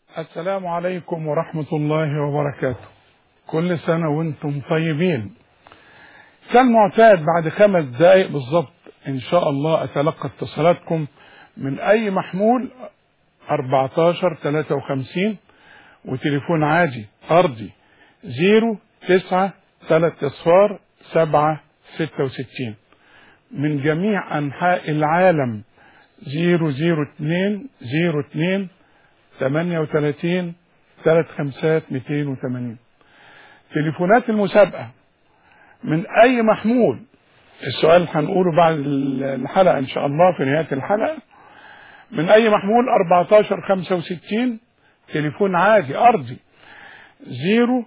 السلام عليكم ورحمة الله وبركاته كل سنة وانتم طيبين كالمعتاد بعد خمس دقايق بالظبط ان شاء الله اتلقى اتصالاتكم من اي محمول 14 53 وتليفون عادي ارضي 0 9 3 اصفار 7 66 من جميع انحاء العالم 002 02 38 3 خمسات 280 تليفونات المسابقة من أي محمول السؤال هنقوله بعد الحلقة إن شاء الله في نهاية الحلقة من أي محمول 14 65 تليفون عادي أرضي 0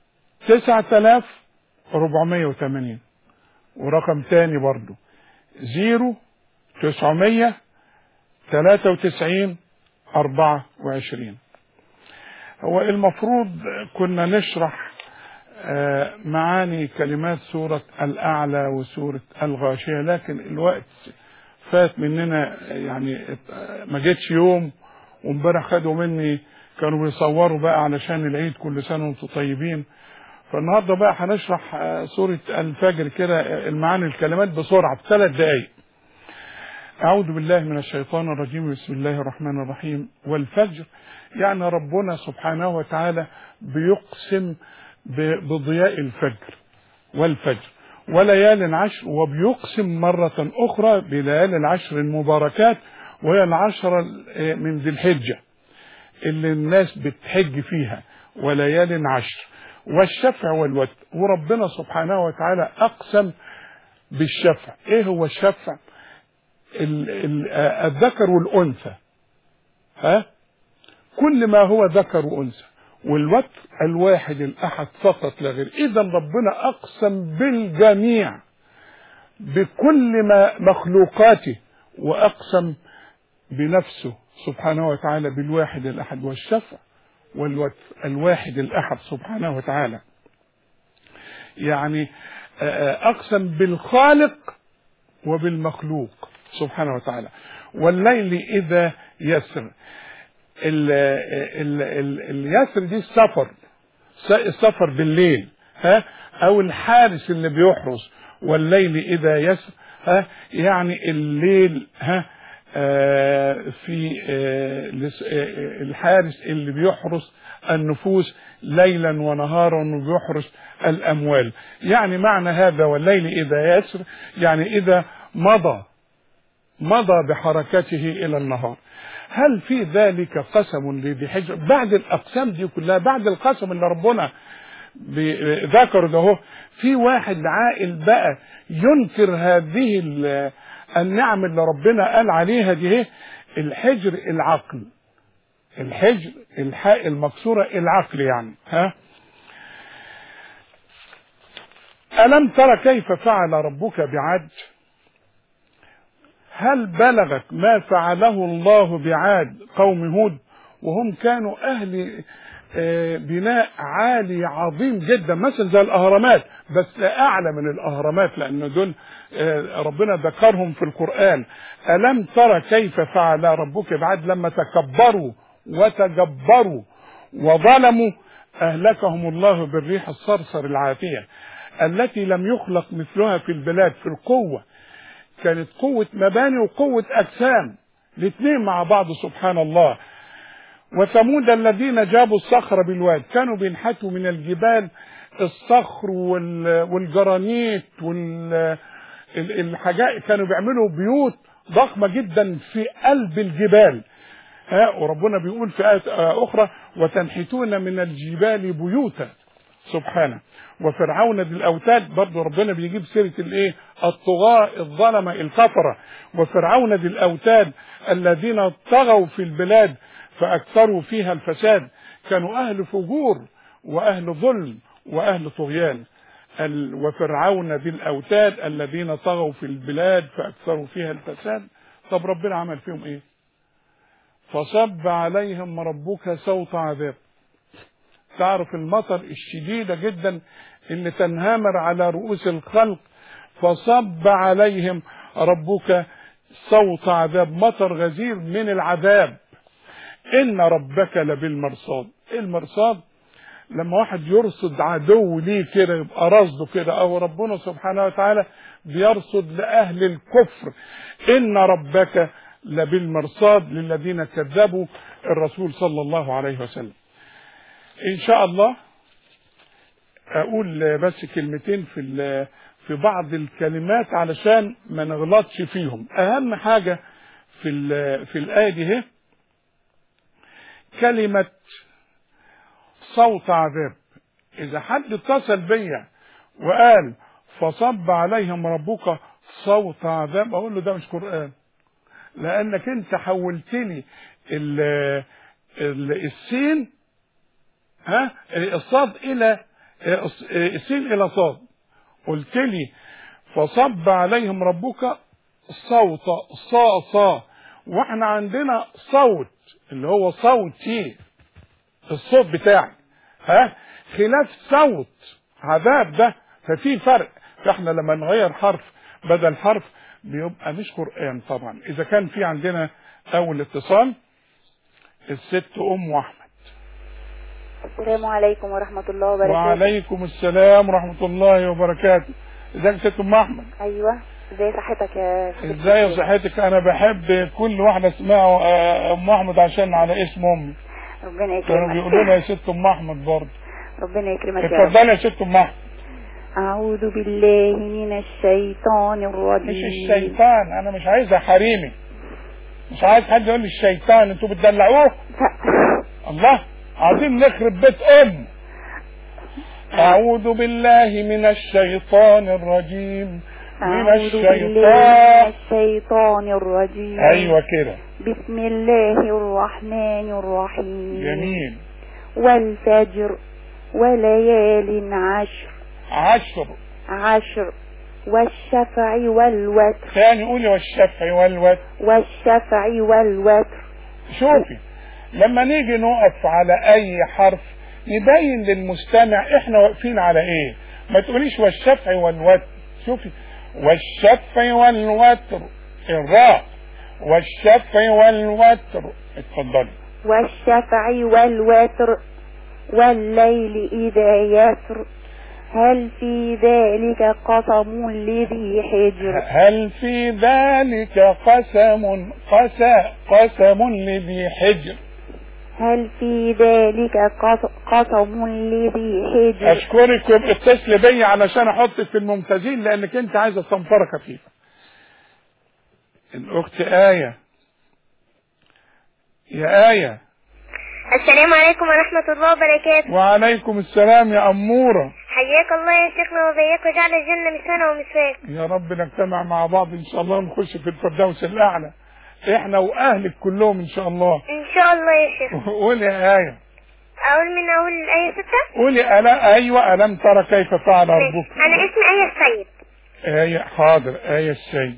9480 ورقم تاني برضو 0 900 93 24 هو المفروض كنا نشرح معاني كلمات سورة الأعلى وسورة الغاشية لكن الوقت فات مننا يعني ما جتش يوم وامبارح خدوا مني كانوا بيصوروا بقى علشان العيد كل سنة وانتم طيبين فالنهارده بقى هنشرح سورة الفجر كده المعاني الكلمات بسرعة في ثلاث دقايق أعوذ بالله من الشيطان الرجيم بسم الله الرحمن الرحيم والفجر يعني ربنا سبحانه وتعالى بيقسم بضياء الفجر والفجر وليال عشر وبيقسم مرة أخرى بليالي العشر المباركات وهي العشرة من ذي الحجة اللي الناس بتحج فيها وليال عشر والشفع والوتر وربنا سبحانه وتعالى أقسم بالشفع إيه هو الشفع الذكر والأنثى ها كل ما هو ذكر وأنثى والوتر الواحد الأحد فقط لا غير إذا ربنا أقسم بالجميع بكل ما مخلوقاته وأقسم بنفسه سبحانه وتعالى بالواحد الأحد والشفع والوتر الواحد الأحد سبحانه وتعالى يعني أقسم بالخالق وبالمخلوق سبحانه وتعالى والليل إذا يسر ال ال ال اليسر دي السفر السفر بالليل ها او الحارس اللي بيحرس والليل اذا يسر ها يعني الليل ها آه في آه الحارس اللي بيحرس النفوس ليلا ونهارا وبيحرس الاموال يعني معنى هذا والليل اذا يسر يعني اذا مضى مضى بحركته الى النهار هل في ذلك قسم لذي حجر بعد الاقسام دي كلها بعد القسم اللي ربنا ذكر ده في واحد عاقل بقى ينكر هذه النعم اللي ربنا قال عليها دي الحجر العقل الحجر الحاء المكسورة العقل يعني ها ألم ترى كيف فعل ربك بعاد هل بلغك ما فعله الله بعاد قوم هود وهم كانوا أهل بناء عالي عظيم جدا مثلا زي الأهرامات بس أعلى من الأهرامات لأن دول ربنا ذكرهم في القرآن ألم ترى كيف فعل ربك بعاد لما تكبروا وتجبروا وظلموا أهلكهم الله بالريح الصرصر العاتية التي لم يخلق مثلها في البلاد في القوة كانت قوة مباني وقوة أجسام الاثنين مع بعض سبحان الله وثمود الذين جابوا الصخر بالواد كانوا بينحتوا من الجبال الصخر والجرانيت والحاجات كانوا بيعملوا بيوت ضخمة جدا في قلب الجبال ها وربنا بيقول في آية أخرى وتنحتون من الجبال بيوتا سبحانه وفرعون ذي الاوتاد برضه ربنا بيجيب سيره الايه الطغاة الظلمه الكفره وفرعون ذي الاوتاد الذين طغوا في البلاد فاكثروا فيها الفساد كانوا اهل فجور واهل ظلم واهل طغيان وفرعون ذي الاوتاد الذين طغوا في البلاد فاكثروا فيها الفساد طب ربنا عمل فيهم ايه فصب عليهم ربك صوت عذاب تعرف المطر الشديدة جدا اللي تنهمر على رؤوس الخلق فصب عليهم ربك صوت عذاب مطر غزير من العذاب إن ربك لبالمرصاد إيه المرصاد لما واحد يرصد عدو ليه كده يبقى رصده كده او ربنا سبحانه وتعالى بيرصد لاهل الكفر ان ربك لبالمرصاد للذين كذبوا الرسول صلى الله عليه وسلم ان شاء الله اقول بس كلمتين في في بعض الكلمات علشان ما نغلطش فيهم اهم حاجه في في الايه دي هي كلمه صوت عذاب اذا حد اتصل بيا وقال فصب عليهم ربك صوت عذاب اقول له ده مش قران لانك انت حولت لي السين ها الصاد الى السين الى صاد قلت لي فصب عليهم ربك صوت صا صا واحنا عندنا صوت اللي هو صوتي الصوت بتاعي ها خلاف صوت عذاب ده ففي فرق فاحنا لما نغير حرف بدل حرف بيبقى مش قرآن طبعا اذا كان في عندنا اول اتصال الست ام احمد السلام عليكم ورحمة الله وبركاته وعليكم السلام ورحمة الله وبركاته ازيك يا ست ام احمد ايوه ازي صحتك يا ازاي صحتك انا بحب كل واحدة اسمها ام احمد عشان على اسم امي ربنا كانوا يكرمك بيقولوا لها يا ست ام احمد برضه ربنا يكرمك يا رب اتفضلي يا ست ام احمد أعوذ بالله من الشيطان الرجيم مش الشيطان انا مش عايزها حريمي مش عايز حد يقول لي الشيطان انتوا بتدلعوه الله عايزين نخرب بيت ام اعوذ بالله من الشيطان الرجيم من أعوذ بالله من الشيطان الشيطان الرجيم ايوه كده بسم الله الرحمن الرحيم جميل والفجر وليال عشر عشر عشر والشفع والوتر ثاني قولي والشفع والوتر والشفع والوتر شوفي لما نيجي نقف على اي حرف نبين للمستمع احنا واقفين على ايه ما تقوليش والشفع والوتر شوفي والشفع والوتر الراء والشفع والوتر اتفضلي والشفع والوتر والليل إذا يسر هل في ذلك قسم لذي حجر هل في ذلك قسم قسى قسم لذي حجر هل في ذلك قس- قسم لذي حجر اشكركم اتصل بيا علشان احطك في الممتازين لانك انت عايزه صنفره خفيفه الاخت ايه يا ايه السلام عليكم ورحمة الله وبركاته وعليكم السلام يا اموره حياك الله يا شيخنا وبياك وجعل الجنة مسانا ومسواك يا رب نجتمع مع بعض ان شاء الله ونخش في الفردوس الاعلى احنا واهلك كلهم ان شاء الله إن شاء الله يا شيخ قولي يا ايه أقول من أول الآية ستة قولي ألا ايوه الم ترى كيف فعل ربك أنا اسمي آية السيد ايه حاضر ايه السيد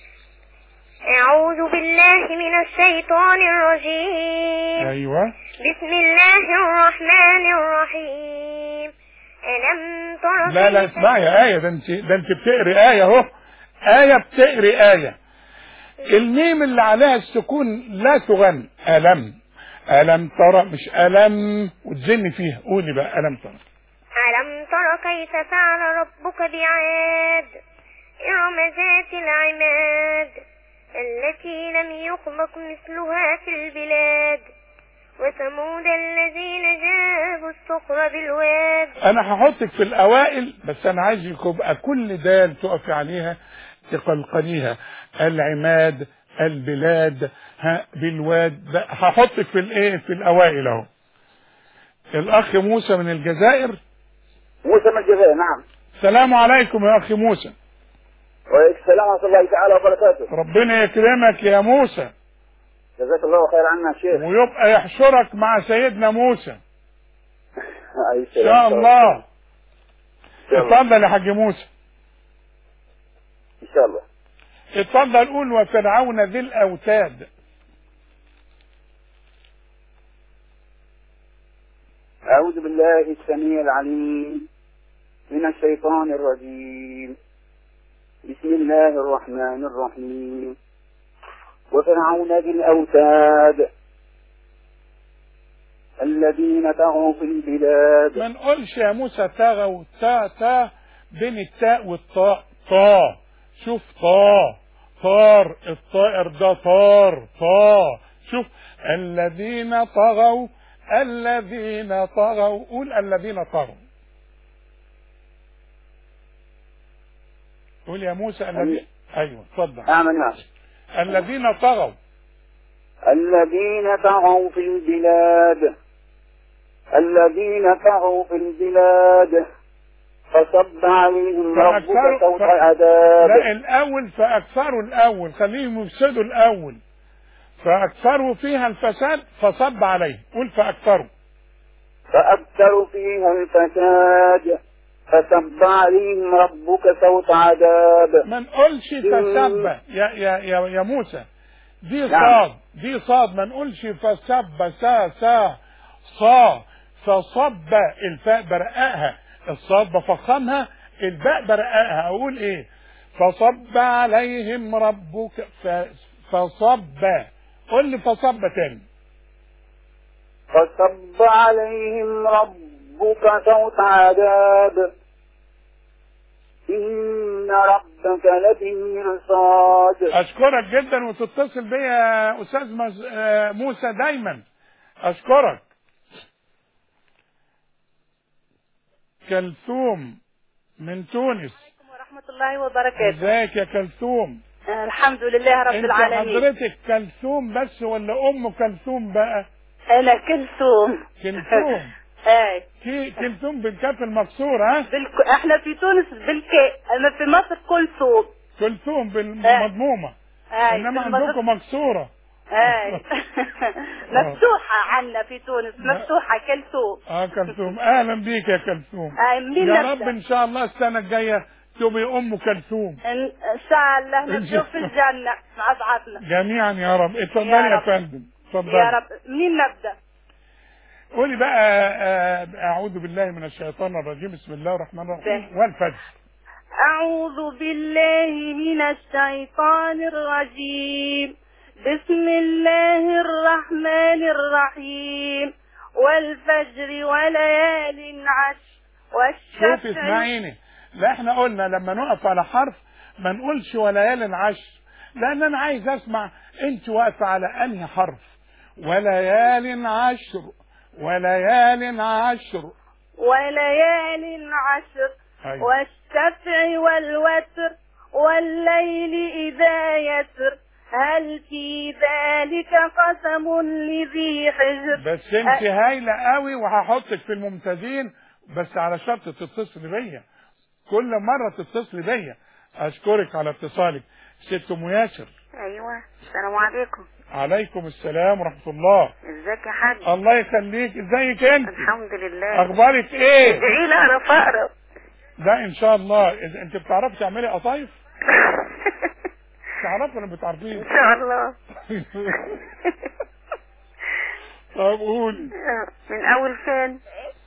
أعوذ بالله من الشيطان الرجيم ايوه بسم الله الرحمن الرحيم ألم تر لا لا كيف- اسمعي يا آية ده انت ده انت بتقري آية اهو آية بتقري آية الميم اللي عليها السكون لا تغن ألم ألم ترى مش ألم وتزني فيها قولي بقى ألم ترى ألم تر كيف فعل ربك بعاد إرم ذات العماد التي لم يخلق مثلها في البلاد وثمود الذين جابوا الصخر بالواد أنا هحطك في الأوائل بس أنا عايزك يبقى كل دال تقفي عليها تقلقليها العماد البلاد ها بالواد ده هحطك في الايه في الاوائل اهو الاخ موسى من الجزائر موسى من الجزائر نعم السلام عليكم يا اخي موسى وعليكم السلام ورحمة الله تعالى وبركاته ربنا يكرمك يا موسى جزاك الله خير عنا يا شيخ ويبقى يحشرك مع سيدنا موسى أي ان سلام. شاء الله إن شاء الله اتفضل يا حاج موسى إن شاء الله اتفضل قول وفرعون ذي الاوتاد أعوذ بالله السميع العليم من الشيطان الرجيم بسم الله الرحمن الرحيم وفرعون ذي الأوتاد الذين طغوا في البلاد ما نقولش يا موسى تغوا تا تا بين التاء والطاء طا شوف طا طار الطائر ده طار طا شوف الذين طغوا الذين طغوا قول الذين طغوا قول يا موسى الذين ايوه اتفضل أعمل معك الذين طغوا الذين طغوا في البلاد الذين طغوا في البلاد فصب عليهم ربك فأكثروا- صوت ف- عذاب لا الاول فاكثروا الاول خليهم يفسدوا الاول فاكثروا فيها الفساد فصب عليه قول فاكثروا فأكثروا فيها الفساد فصب عليهم ربك صوت عذاب ما نقولش فسب يا يا يا, يا موسى دي نعم. صاد دي صاد ما نقولش فسب سا سا صا فصب الفاء برققها الصاد بفخمها الباء برققها اقول ايه فصب عليهم ربك ف... فصب قول لي فصب تاني فصب عليهم ربك صوت عذاب إن ربك لبالمرصاد اشكرك جدا وتتصل بيا يا استاذ مز... آه، موسى دايما اشكرك كلثوم من تونس ورحمة الله وبركاته ازيك يا كلثوم آه، الحمد لله رب انت العالمين حضرتك كلثوم بس ولا ام كلثوم بقى أنا كلثوم كلثوم اي كي كلثوم بالكاف المكسور ها بالك... احنا في تونس بالكاء اما في مصر كلثوم كلثوم بالمضمومه اي انما في مصر- عندكم مكسوره اي مفتوحة عنا في تونس مفتوحة كلثوم اه كلثوم اهلا بيك يا كلثوم اي منين يا نبدأ؟ رب ان شاء الله السنه الجايه تبقي ام كلثوم ان إن شاء الله إن نبدأ شاء في الجنة مع بعضنا جميعا يا رب اتفضلي يا يا رب. فندم يا اتفضلي رب منين نبدأ قولي بقى آه، اعوذ بالله من الشيطان الرجيم بسم الله الرحمن الرحيم فاهم. والفجر أعوذ بالله من الشيطان الرجيم بسم الله الرحمن الرحيم والفجر وليال عشر شوفي والشفع اسمعيني لا احنا قلنا لما نقف على حرف ما نقولش وليال عشر لان انا عايز اسمع انت واقفه على انهي حرف وليال عشر وليال عشر وليال عشر أيوة. والشفع والوتر والليل إذا يسر هل في ذلك قسم لذي حجر بس انت هايله قوي وهحطك في الممتازين بس على شرط تتصل بيا كل مره تتصل بيا اشكرك على اتصالك ست ام ياسر ايوه السلام عليكم عليكم السلام ورحمه الله ازيك يا حاج الله يخليك ازيك انت الحمد لله اخبارك ايه ادعي لي اعرف اقرا لا ان شاء الله إذا انت بتعرفي تعملي قطايف تعرفي ولا ان بتعرفيش شاء الله طب قولي من اول فين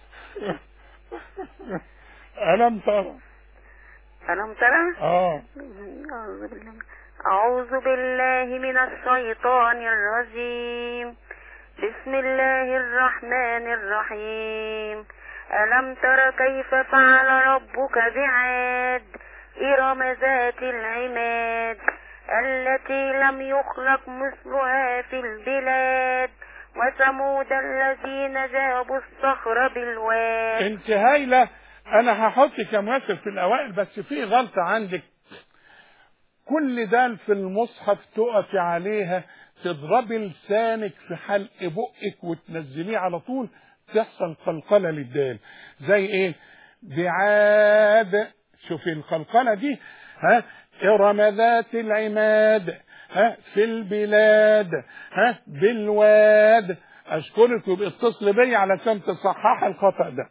الم ترى الم ترى اه أعوذ بالله أعوذ بالله من الشيطان الرجيم بسم الله الرحمن الرحيم ألم تر كيف فعل ربك بعاد إرم ذات العماد التي لم يخلق مثلها في البلاد وثمود الذين جابوا الصخر بالواد انت هايله انا هحطك يا ميسر في الاوائل بس في غلطه عندك كل دال في المصحف تقفي عليها تضربي لسانك في حلق بقك وتنزليه على طول تحصل قلقله للدال زي ايه بعاد شوفي القلقله دي ها ارم ذات العماد ها في البلاد ها بالواد اشكرك ويبقى اتصل بيا علشان تصحح الخطا ده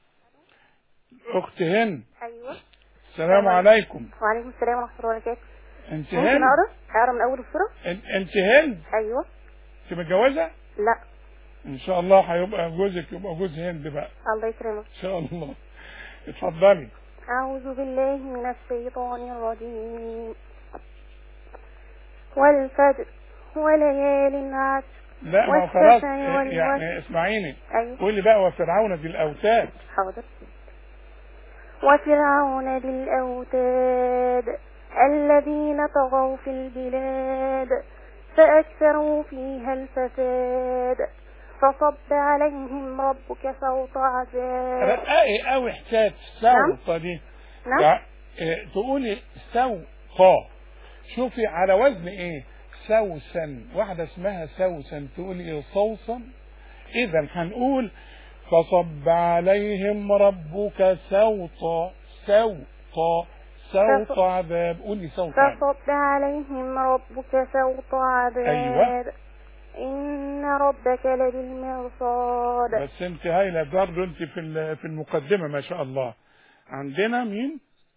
اخت هند أيوة السلام عليكم وعليكم السلام ورحمة الله وبركاته انت ممكن هند أقرأ؟ أقرأ من أول السورة؟ ان- انت هند أيوة انت متجوزه لا ان شاء الله هيبقى جوزك يبقى جوز هند بقى الله يكرمك ان شاء الله اتفضلي أعوذ بالله من الشيطان الرجيم والفجر وليال عشر لا ما هو خلاص والشفع إيه، والوتر. يعني اسمعيني أيوة قولي بقى وفرعون ذي الاوتاد حاضر وفرعون ذي الأوتاد الذين طغوا في البلاد فأكثروا فيها الفساد فصب عليهم ربك سوط عذاب رققي قوي حكايه نعم. سوطه دي نعم تع- إيه، تقولي سوطه شوفي على وزن ايه سوسن واحدة اسمها سوسن تقولي ايه صوصا اذا هنقول فصب عليهم ربك سوطا سوطا سوط فص- عذاب قولي سوط عذاب فصب عليهم ربك سوط عذاب أيوة. إن ربك لبالمرصاد بس انت هايله برضه انت في ال- في المقدمه ما شاء الله عندنا مين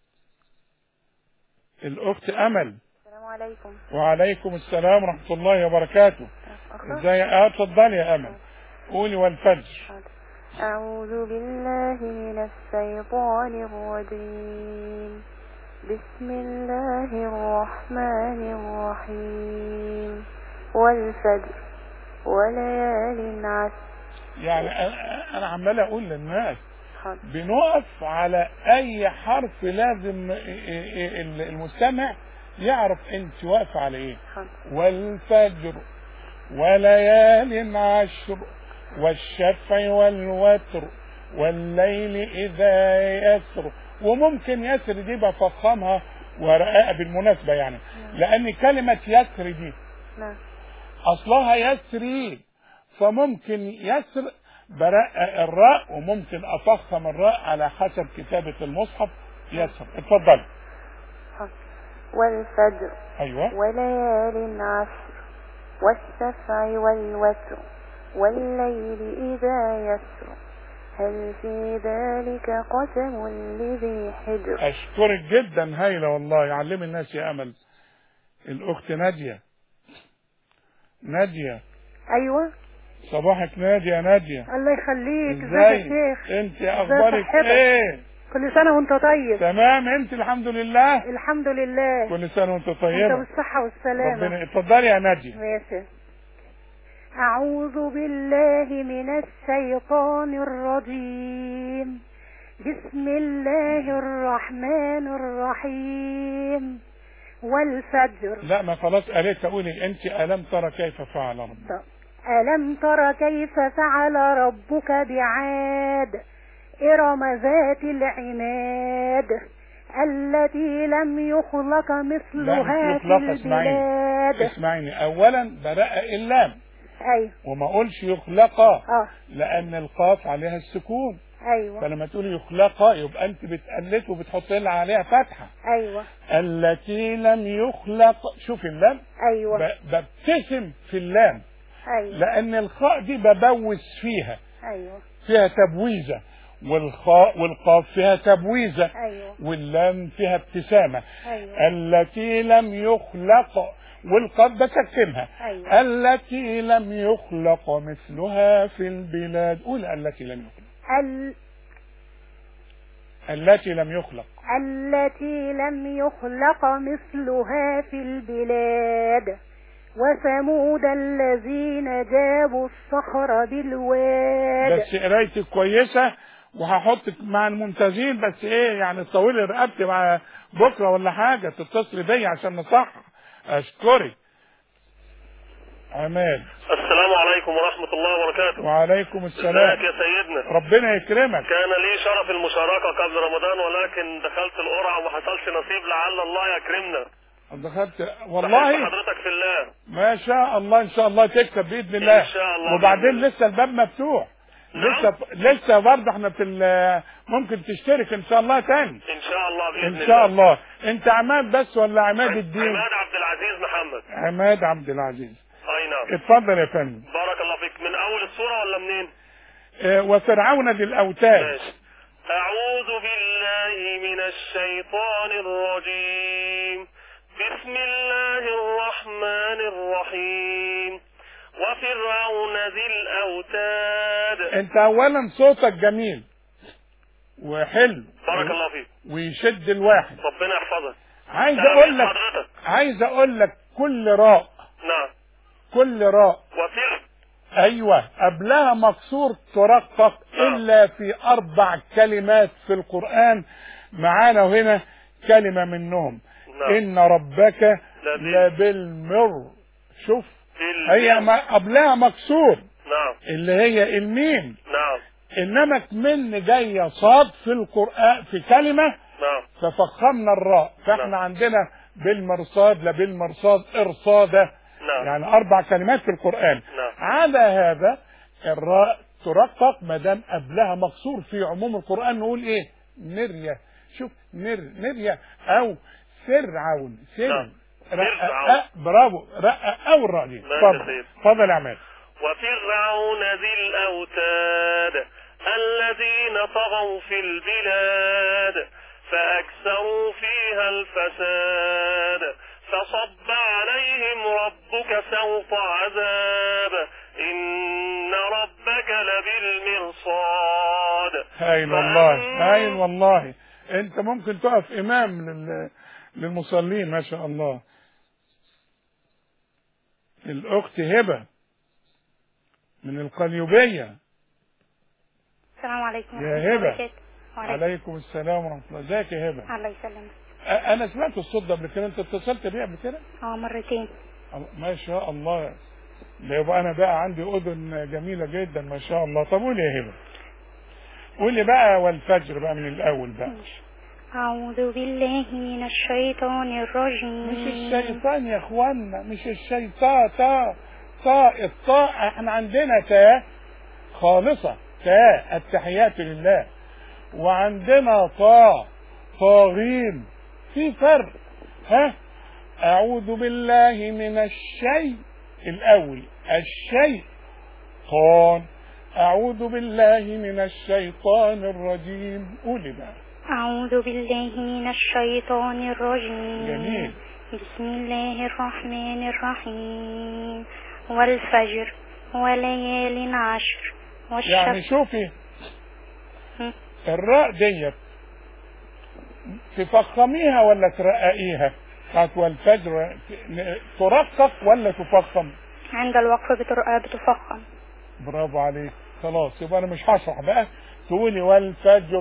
الاخت امل السلام عليكم وعليكم السلام ورحمه الله وبركاته أخرى ازاي اه اتفضلي يا امل قولي والفجر أعوذ بالله من الشيطان الرجيم بسم الله الرحمن الرحيم والفجر وليال عشر يعني أنا- انا عمال اقول للناس حاضر. بنقف على اي حرف لازم المستمع يعرف انت واقفه على ايه حاضر. والفجر وليال عشر والشفع والوتر والليل إذا يسر وممكن يسر دي بفخمها ورقاقة بالمناسبة يعني لأن كلمة يسر دي نعم أصلها يسري فممكن يسر برقق الراء وممكن أفخم الراء على حسب كتابة المصحف يسر اتفضل حاضر. والفجر أيوه وليال عشر والشفع والوتر والليل إذا يسر هل في ذلك قسم لذي حجر اشكرك جدا هايله والله علم الناس يا امل الاخت ناديه ناديه أيوة صباحك ناديه يا ناديه الله يخليك ازيك يا ازاي شيخ انت اخبارك صحتك؟ ايه كل سنة وانت طيب تمام انت الحمد لله الحمد لله كل سنه وانت انت طيبه بالصحة والسلامة ربنا اتفضلي يا ناديه ماشي أعوذ بالله من الشيطان الرجيم بسم الله الرحمن الرحيم والفجر لا ما خلاص قالت قولي انت الم ترى كيف فعل ربك ألم تر كيف فعل ربك بعاد إرم ذات العماد التي لم يخلق لا مثلها مش في يخلق اسمعيني البلاد اسمعيني اولا برقق اللام أيوة وما اقولش يخلق اه لان القاف عليها السكون أيوة فلما تقولي يخلق يبقى انت بتقلت وبتحط لها عليها فتحه أيوة التي لم يخلق شوف اللام أيوة ب- ببتسم في اللام أيوة لان الخاء دي ببوس فيها أيوة فيها تبويزه والخاء والقاف فيها تبويزه أيوة واللام فيها ابتسامه أيوة التي لم يخلق والقاف بسكنها أيوة التي لم يخلق مثلها في البلاد قول التي لم يخلق ال... التي لم يخلق التي لم يخلق مثلها في البلاد وثمود الذين جابوا الصخر بالواد بس قرايتك كويسه وهحطك مع الممتازين بس ايه يعني طولي رقبتي مع بكره ولا حاجه تتصلي بيا عشان نصح اشكرك عماد السلام عليكم ورحمة الله وبركاته وعليكم ازيك السلام يا سيدنا ربنا يكرمك كان لي شرف المشاركة قبل رمضان ولكن دخلت القرعة وما حصلش نصيب لعل الله يكرمنا دخلت بحب والله حضرتك في الله ما شاء الله ان شاء الله تكسب باذن الله إن شاء الله وبعدين بإذن الله. لسه الباب مفتوح نعم. لسه لسه برضه احنا في ال- ممكن تشترك ان شاء الله تاني ان شاء الله بإذن ان شاء الله انت عماد بس ولا عماد عماد الدين عبد العزيز محمد عماد عبد العزيز اي نعم اتفضل يا فندم بارك الله فيك من اول الصورة ولا منين اه، وفرعون ذي الاوتاد ماشي أعوذ بالله من الشيطان الرجيم بسم الله الرحمن الرحيم وفرعون ذي الأوتاد انت اولا صوتك جميل وحلو بارك الله فيك ويشد الواحد ربنا يحفظك عايز سلام اقول لك حضرتك عايز اقول لك كل راء نعم كل راء وفر ايوه قبلها مكسور ترقق نعم. الا في اربع كلمات في القران معانا هنا كلمه منهم نعم. ان ربك لبال- لبالمر شوف بال- هي ما قبلها مكسور نعم اللي هي الميم نعم انما كمن جايه صاد في القران في كلمه نعم ففخمنا الراء فاحنا نعم. عندنا بالمرصاد لا بالمرصاد ارصاده نعم. يعني اربع كلمات في القران نعم. على هذا الراء ترقق ما دام قبلها مكسور في عموم القران نقول ايه نريه شوف نر نريه او سرعون سر نعم. رقق فرعون. برافو رقق او الراء دي ماشي يا اتفضل سيدي. اتفضل يا عماد وفرعون ذي الأوتاد الذين طغوا في البلاد فأكثروا فيها الفساد فصب عليهم ربك سوط عذاب إن ربك لبالمرصاد هايل والله فأما- هايل والله انت ممكن تقف امام لل... للمصلين ما شاء الله الاخت هبه من القليوبيه السلام عليكم يا ورحمة الله هبة. وبركاته. وعليكم عليكم السلام ورحمه الله ازيك يا هبه الله يسلمك أ- انا سمعت الصوت ده قبل كده انت اتصلت بيه قبل كده اه مرتين أه، ما شاء الله ده يبقى انا بقى عندي اذن جميله جدا ما شاء الله طب قولي يا هبه قولي بقى والفجر بقى من الاول بقى أعوذ بالله من الشيطان الرجيم مش الشيطان يا اخوانا مش الشيطان تا تا الطاء احنا عندنا تاء خالصة تاء التحيات لله وعندنا طاء طاغين في فرق ها اعوذ بالله من الشيء الاول الشيء طان اعوذ بالله من الشيطان الرجيم قولي بقى أعوذ بالله من الشيطان الرجيم جميل. بسم الله الرحمن الرحيم والفجر وليال عشر يعني والشفع شوفي هم. الراء ديت تفخميها ولا ترققيها بتاعت والفجر ترقق ولا تفخم عند الوقف بتر- بتفخم برافو عليك خلاص يبقى انا مش هشرح بقى تقولي والفجر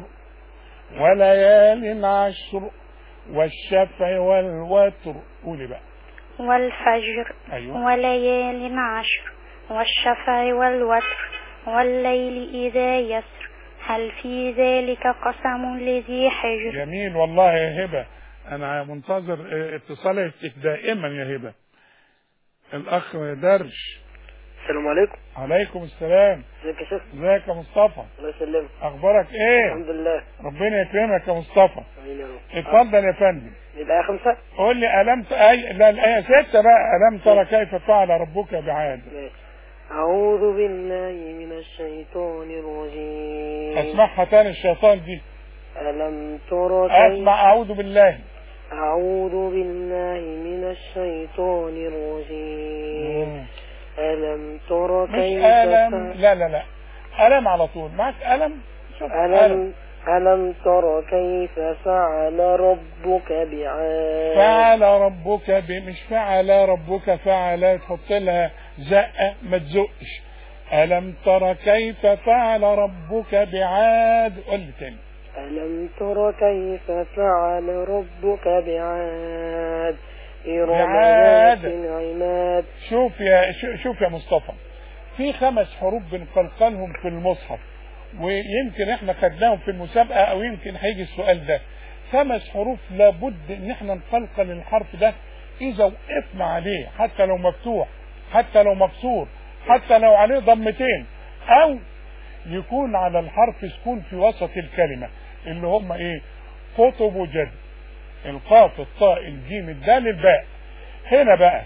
وليال عشر والشفع والوتر قولي بقى والفجر أيوة. وليال عشر والشفع والوتر والليل إذا يسر هل في ذلك قسم لذي حجر جميل والله يا هبه انا منتظر اه، اتصالك دائما يا هبه الاخ درش السلام عليكم عليكم السلام ازيك يا شيخ ازيك يا مصطفى الله يسلمك اخبارك ايه الحمد لله ربنا يكرمك يا مصطفى امين يا رب اتفضل يا فندم الآية خمسة قول لي الم ت... أي... لا الايه ستة بقى الم ترى كيف فعل ربك بعاد ماشي أعوذ بالله من الشيطان الرجيم اسمعها تاني الشيطان دي ألم تر كيف اسمع اعوذ بالله أعوذ بالله من الشيطان الرجيم ألم تر مش كيف الم فعل- لا لا لا الم على طول معك الم شوف ألم ألم تر كيف فعل ربك بعاد فعل ربك ب... مش فعل ربك فعل تحط لها زقه ما تزقش الم ترى كيف فعل ربك بعاد قول لي تاني ألم تر كيف فعل ربك بعاد إرم بعاد. ذات العماد شوف يا شو- شوف يا مصطفى في خمس حروف بنقلقلهم في المصحف ويمكن احنا خدناهم في المسابقه او يمكن هيجي السؤال ده خمس حروف لابد ان احنا نقلقل الحرف ده اذا وقفنا عليه حتى لو مفتوح حتى لو مكسور حتى لو عليه ضمتين او يكون على الحرف سكون في وسط الكلمه اللي هم ايه قطب وجد القاف الطاء الجيم الدال الباء هنا بقى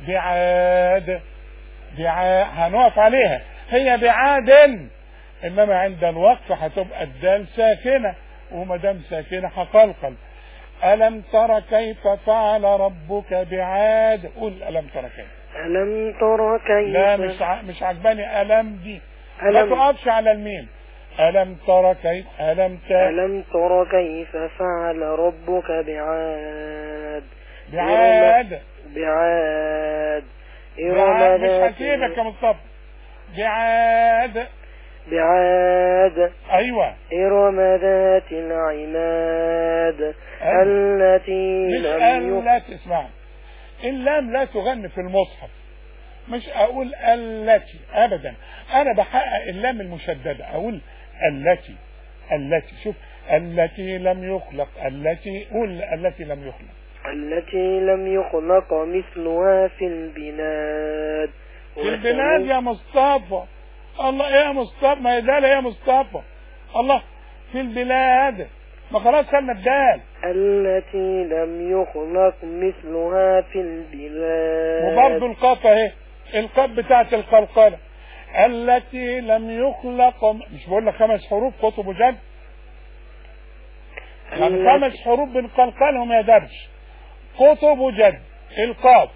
بعاد بعاد هنقف عليها هي بعاد انما عند الوقف هتبقى الدال ساكنه وما دام ساكنه هقلقل الم تر كيف فعل ربك بعاد قول الم تر كيف ألم تر كيف لا مش ع... مش عجباني الم دي ما ألم تقفش على الميم الم تر كيف الم ت ألم تر كيف فعل ربك بعاد بعاد بعاد بعاد إرم مش ذات هسيبك يا مصطفى بعاد بعاد ايوه إرم ذات العماد التي مش لم يخ... التي اسمع اللام لا تغني في المصحف مش اقول التي ابدا انا بحقق اللام المشدده اقول التي التي شوف التي لم يخلق التي قول التي لم يخلق التي لم يخلق مثلها في البلاد في البلاد يا مصطفى الله يا مصطفى ما يدال يا مصطفى الله في البلاد ما خلاص خدنا الدال التي لم يخلق مثلها في البلاد وبرضه القاف اهي القاف بتاعت القلقلة التي لم يخلق مش بقول لك خمس حروف قطب وجد يعني التي- خمس حروف بنقلقلهم يا درش قطب وجد القاف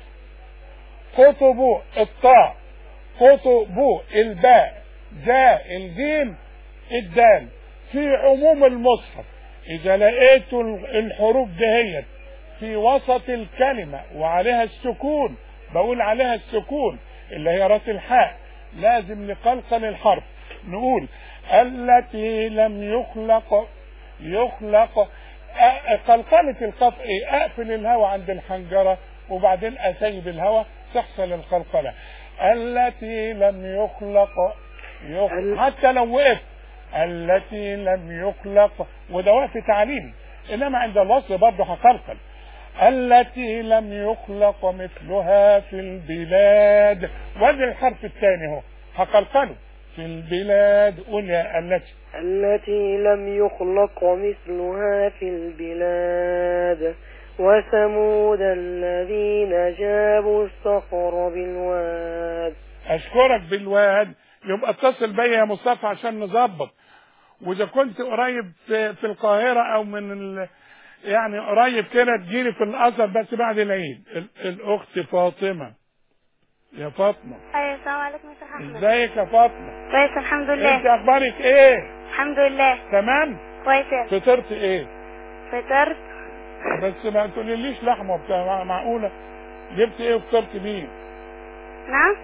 قطب الطاء قطب الباء جاء الجيم الدال في عموم المصحف اذا لقيت الحروف دهيت في وسط الكلمة وعليها السكون بقول عليها السكون اللي هي راس الحاء لازم نقلقل الحرف نقول التي لم يخلق يخلق أ- قلقلة القاف ايه اقفل الهواء عند الحنجرة وبعدين اسيب الهواء تحصل القلقلة التي لم يخلق يخلق ال- حتى لو وقفت التي لم يخلق وده وقف تعليمي انما عند الوصل برضه هقلقل التي لم يخلق مثلها في البلاد وادي الحرف الثاني اهو هقلقله في البلاد قول يا التي التي لم يخلق مثلها في البلاد وثمود الذين جابوا الصخر بالواد اشكرك بالواد يبقى اتصل بيا يا مصطفى عشان نظبط واذا كنت قريب في, في القاهره او من ال... يعني قريب كده تجيلي في الازهر بس بعد العيد ال... الاخت فاطمه يا فاطمه ايوه السلام عليكم يا شيخ احمد ازيك يا فاطمه كويس الحمد انت لله اخبارك ايه الحمد لله تمام كويس يا فطرت ايه فطرت بس ما تقوليليش لحمه وبتاع مع- معقوله جبت ايه وفطرت بيه نعم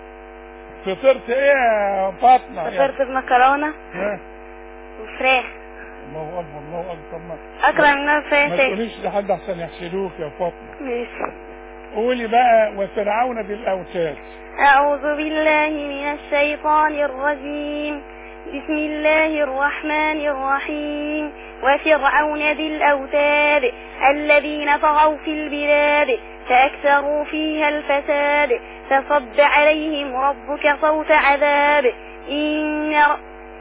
فطرت ايه يا فاطمه يا- فطرت بمكرونه ها؟ وفراخ الله اكبر الله اكبر ما, اكرم الناس ما فيها شيء تقوليش لحد احسن يحسدوك يا فاطمه ماشي قولي بقى وفرعون بالاوتاد أعوذ بالله من الشيطان الرجيم بسم الله الرحمن الرحيم وفرعون ذي الأوتاد الذين طغوا في البلاد فأكثروا فيها الفساد فصب عليهم ربك صوت عذاب إن, ر-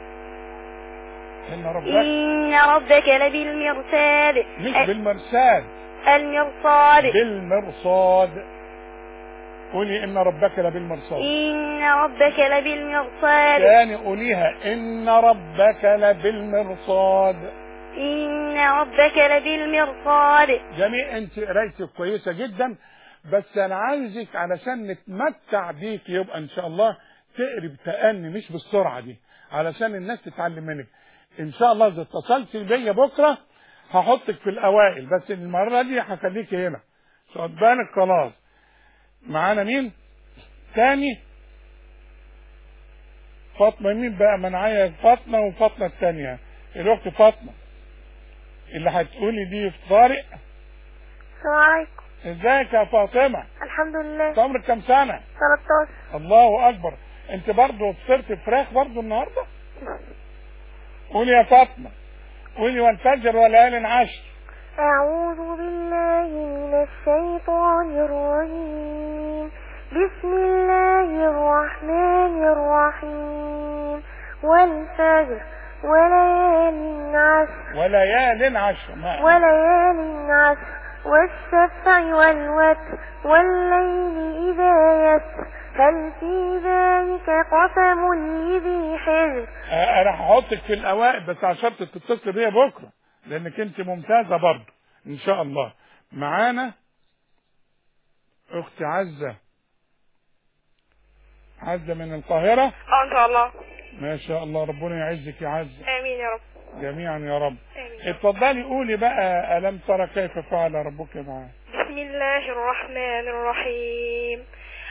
ان ربك إن ربك لبالمرصاد مش أ- بالمرصاد المرصاد بالمرصاد قولي ان ربك لبالمرصاد إن ربك لبالمرصاد تاني قوليها ان ربك لبالمرصاد إن ربك لبالمرصاد جميل انت قرايتك كويسه جدا بس انا عايزك علشان نتمتع بيك يبقى ان شاء الله تقري بتأني مش بالسرعه دي علشان الناس تتعلم منك ان شاء الله اذا اتصلت بيا بكره هحطك في الاوائل بس المره دي هخليك هنا خد بالك خلاص معانا مين تاني فاطمه مين بقى ما انا عايز فاطمه وفاطمه الثانيه الاخت فاطمه اللي هتقولي دي في طارق السلام عليكم ازيك يا فاطمه الحمد لله انت عمرك كام سنه 13 الله اكبر انت برضه فطرت فراخ برضه النهارده قولي يا فاطمه قولي والفجر وليال عشر أعوذ بالله من الشيطان الرجيم بسم الله الرحمن الرحيم والفجر وليال عشر وليال عشر ما وليال عشر والشفع والوتر والليل إذا يسر هل في ذلك قسم لذي حجر آه، انا هحطك في الاوائل بس عشان تتصل بيا بكره لانك انت ممتازه برضه ان شاء الله معانا اختي عزه عزه من القاهره اه ان شاء الله ما شاء الله ربنا يعزك يا عزه امين يا رب جميعا يا رب امين اتفضلي قولي بقى ألم ترى كيف فعل ربك معاه بسم الله الرحمن الرحيم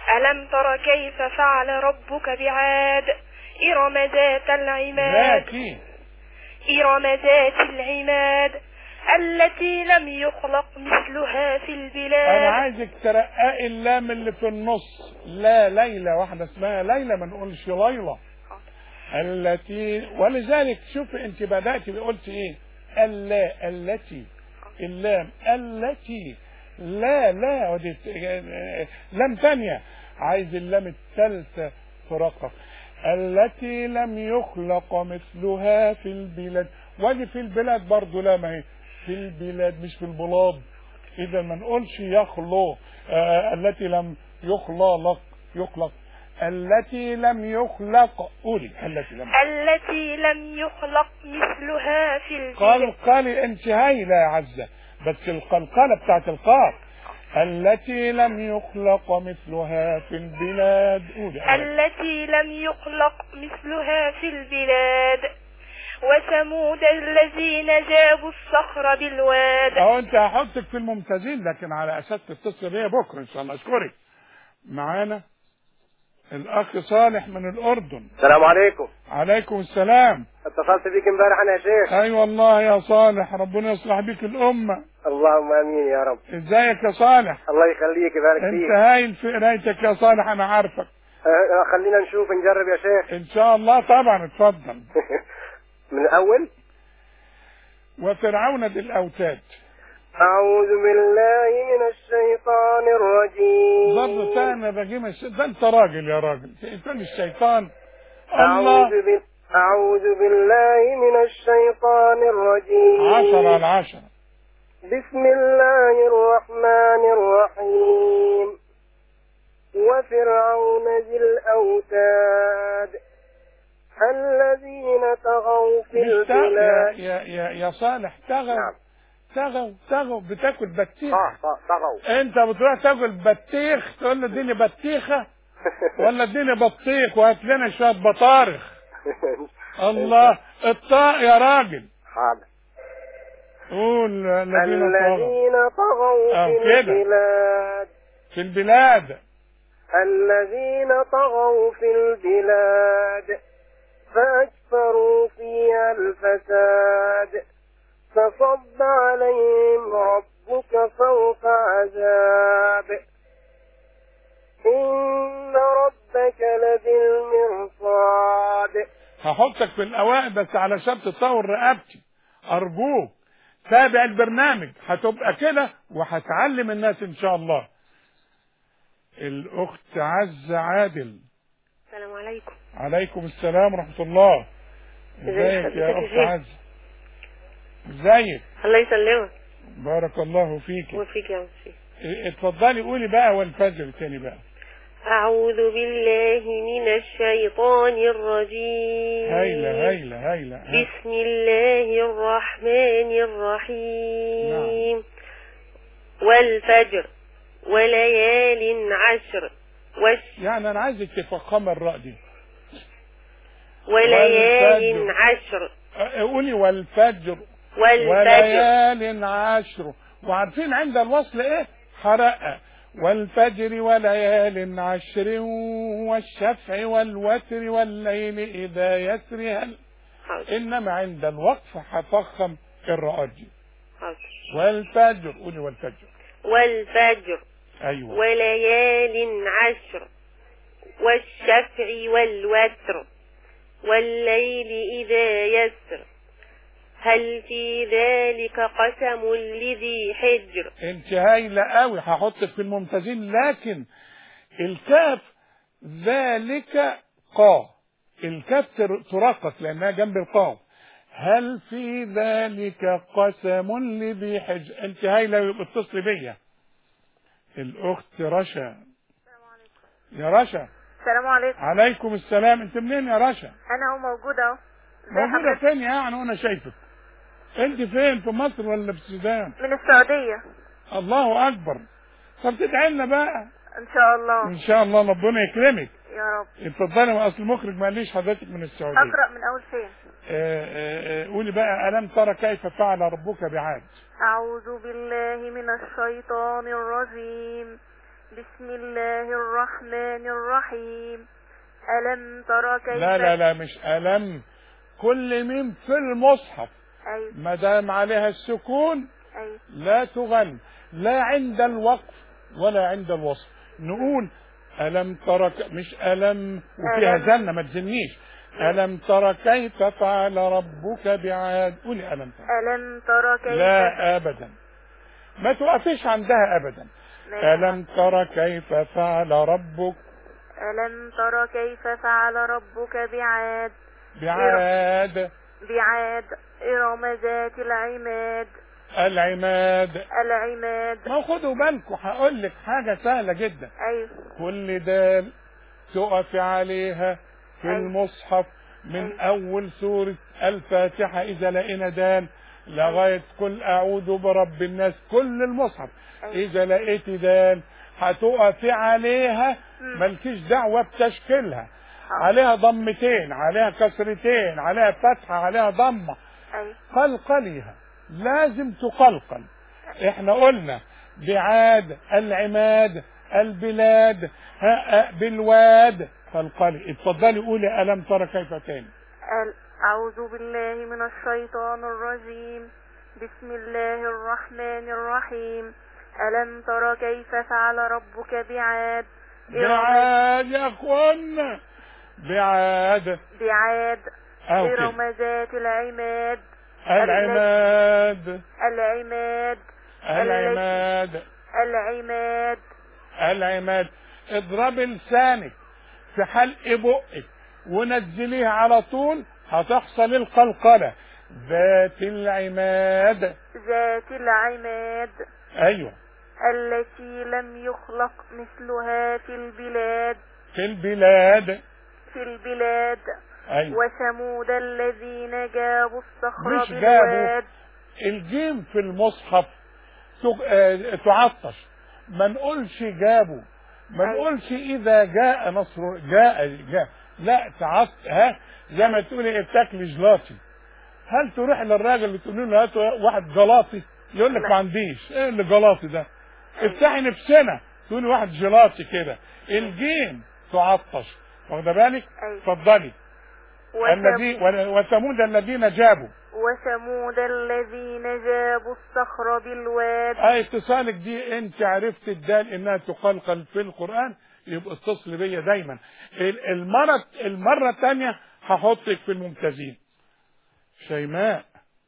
ألم تر كيف فعل ربك بعاد إرم ذات العماد ذاتي إرم ذات العماد التي لم يخلق مثلها في انا البلاد عايزك ترققي اللام اللي في النص لا ليلى واحده اسمها ليلى ما نقولش ليلى التي ولذلك شوف انت بداتي قلت ايه اللا التي اللام التي لا لا ودي لام ثانيه عايز اللام الثالثه ترقق التي لم يخلق مثلها في البلاد ودي في البلاد برضو لا ما هي في البلاد مش في البلاد اذا ما نقولش يخلق آه التي لم يخلق يخلق التي لم يخلق قولي التي لم التي لم يخلق مثلها في البلاد قلقلي انت هايله يا عزه بس القلقله بتاعت القاف التي لم يخلق مثلها في البلاد قولي التي لم يخلق مثلها في البلاد وثمود الذين جابوا الصخر بالواد اهو انت هحطك في الممتازين لكن على اساس تتصل بيا بكره ان شاء الله اشكرك معانا الاخ صالح من الاردن السلام عليكم عليكم السلام اتصلت بيك امبارح انا يا شيخ اي والله يا صالح ربنا يصلح بيك الامه اللهم امين يا رب ازيك يا صالح الله يخليك يبارك انت فيك هايل في قرايتك يا صالح انا عارفك آه، خلينا نشوف نجرب يا شيخ ان شاء الله طبعا اتفضل من الاول وفرعون بالاوتاد اعوذ بالله من الشيطان الرجيم ضرب ثاني رجيم الش... ده انت راجل يا راجل انسان الشيطان اعوذ الله بال... اعوذ بالله من الشيطان الرجيم عشرة على عشرة بسم الله الرحمن الرحيم وفرعون ذي الأوتاد الذين طغوا في مش تا... يا, البلاد يا, يا, يا صالح تغوا نعم. تغوا تغوا بتاكل بطيخ آه، آه، طغوا انت بتروح تاكل بطيخ تقول له اديني بطيخه ولا اديني بطيخ وهات لنا شويه بطارخ الله الطاء يا راجل حاضر قول الذين طغوا الذين طغوا آه، في كده. البلاد في البلاد الذين طغوا في البلاد فأكثروا فيها الفساد فصب عليهم ربك فوق عذاب إن ربك لبالمرصاد هحطك في الاوائل بس على شرط تطور رقبتي ارجوك تابع البرنامج هتبقى كده وهتعلم الناس ان شاء الله الاخت عزة عادل السلام عليكم عليكم السلام ورحمة الله ازيك حضرتك يا يا اخت شيخ؟ عزة ازيك الله يسلمك بارك الله فيك وفيك يا مسيح اه، اتفضلي قولي بقى والفجر تاني بقى أعوذ بالله من الشيطان الرجيم هايلة هايلة هايلة ها. بسم الله الرحمن الرحيم والفجر وليال عشر والش يعني انا عايزك تفخم الراء دي وليال والفجر. عشر اه، قولي والفجر والفجر وليال عشر وعارفين عند الوصل ايه حرقة والفجر وليال عشر والشفع والوتر والليل اذا يسري هل حاضر انما عند الوقف هفخم الراءات دي حاضر والفجر قولي والفجر والفجر ايوه وليال عشر والشفع والوتر والليل إذا يسر هل في ذلك قسم لذي حجر انت هايله قوي هحطك في الممتازين لكن الكاف ذلك قا الكاف تر- ترقق لانها جنب القاف هل في ذلك قسم لذي حج انت هايله بتصل بيا الاخت رشا يا رشا السلام عليكم عليكم السلام انت منين يا رشا انا هو موجودة اهو ازي موجوده حضرتك؟ فين يعني وانا شايفك انت فين في مصر ولا في السودان من السعودية الله اكبر طب تدعي لنا بقى ان شاء الله ان شاء الله ربنا يكرمك يا رب اتفضلي ما اصل المخرج ما قاليش حضرتك من السعوديه اقرأ من اول فين آه، آه، آه، قولي بقى الم ترى كيف فعل ربك بعاد أعوذ بالله من الشيطان الرجيم بسم الله الرحمن الرحيم ألم تر كيف لا لا لا مش ألم كل ميم في المصحف أيوة ما دام عليها السكون أيوة لا تغن لا عند الوقف ولا عند الوصف نقول ألم تر ك- مش ألم وفيها ألم. زنة ما تزنيش ألم تر كيف فعل ربك بعاد قولي ألم تر ألم تر كيف لا أبدا ما توقفش عندها أبدا ماشي. ألم تر كيف فعل ربك ألم تر كيف فعل ربك بعاد بعاد بعاد إرم ذات العماد العماد العماد ما خدوا بالكم هقول لك حاجة سهلة جدا أيوة كل دال تقف عليها في أيوة. المصحف من أيوة. أول سورة الفاتحة إذا لقينا دال لغاية قل أعوذ برب الناس كل المصحف أيوة. إذا لقيت دال هتقفي عليها مم. مالكيش دعوة بتشكيلها حاضر. عليها ضمتين عليها كسرتين عليها فتحة عليها ضمة أيوة قلقليها لازم تقلقل احنا قلنا بعاد العماد البلاد ها بالواد قلقلي اتفضلي قولي الم ترى كيف تاني ال- أعوذ بالله من الشيطان الرجيم بسم الله الرحمن الرحيم ألم تر كيف فعل ربك بعاد إرم بعاد يا اخوانا بعاد بعاد أو كده. إرم ذات العماد العماد العماد العماد العماد العماد اضربي لسانك في حلق بقك ونزليه على طول هتحصل القلقلة ذات العماد ذات العماد ايوه التي لم يخلق مثلها في البلاد في البلاد في البلاد ايوه وثمود الذين جابوا الصخر مش بالواد الجيم في المصحف تق- آه، تعطش ما نقولش جابوا ما أيوة. نقولش اذا جاء نصر جاء جاء لا تعط ها زي ما تقولي ايه بتاكلي جلاطي هل تروح للراجل وتقول له هات واحد جلاطي يقول لك لا. ما عنديش ايه اللي جلاطي ده افتحي نفسنا تقولي واحد جلاطي كده الجيم تعطش واخده بالك أيوة. اتفضلي وثم- الذي وثمود الذين جابوا وثمود الذين جابوا الصخر بالواد آية اتصالك دي انت عرفت الدال انها تقلقل في القرآن يبقى اتصل بيا دايما ال- المرة المرة الثانية هحطك في الممتازين شيماء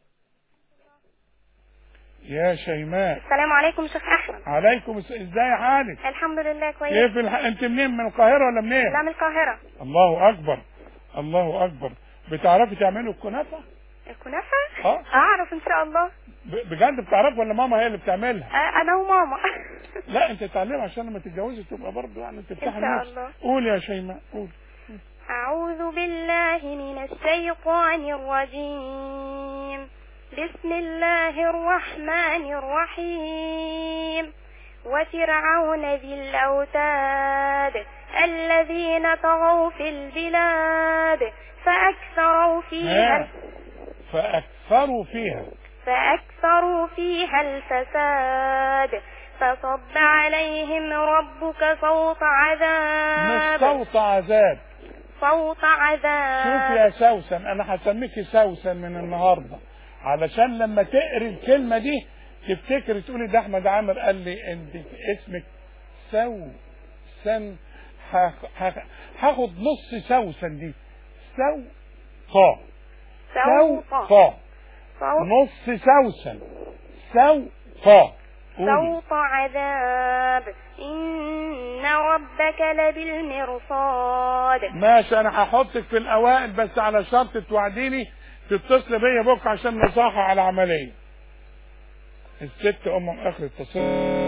يا شيماء السلام عليكم شيخ احمد عليكم الس- ازاي حالك الحمد لله كويس كيف الح... انت منين من القاهرة ولا منين لا من القاهرة الله اكبر الله اكبر بتعرفي تعملوا الكنافة الكنافة اه اعرف ان شاء الله ب- بجد بتعرفي ولا ماما هي اللي بتعملها آه، انا وماما لا انت تعلمي عشان لما تتجوزي تبقى برضه يعني تفتحي إن شاء النفس الله. قول يا شيماء قول أعوذ بالله من الشيطان الرجيم بسم الله الرحمن الرحيم وفرعون ذي الأوتاد الذين طغوا في البلاد فأكثروا فيها ها. فاكثروا فيها فأكثروا فيها الفساد فصب عليهم ربك صوت مش عذاب صوت عذاب صوت شوف عذاب يا سوسن انا هسميكي سوسن من النهارده علشان لما تقري الكلمه دي تفتكري تقولي ده احمد عامر قال لي انت اسمك سوسن هاخ- هاخ- هاخد نص سوسن دي سو قا سو صوت قا صوت نص سوسن سو قا قولي. صوت عذاب إن ربك لبالمرصاد ماشي انا هحطك في الاوائل بس على شرط توعديني تتصل بيا بكره عشان نصحح على عمليه الست ام اخر اتصال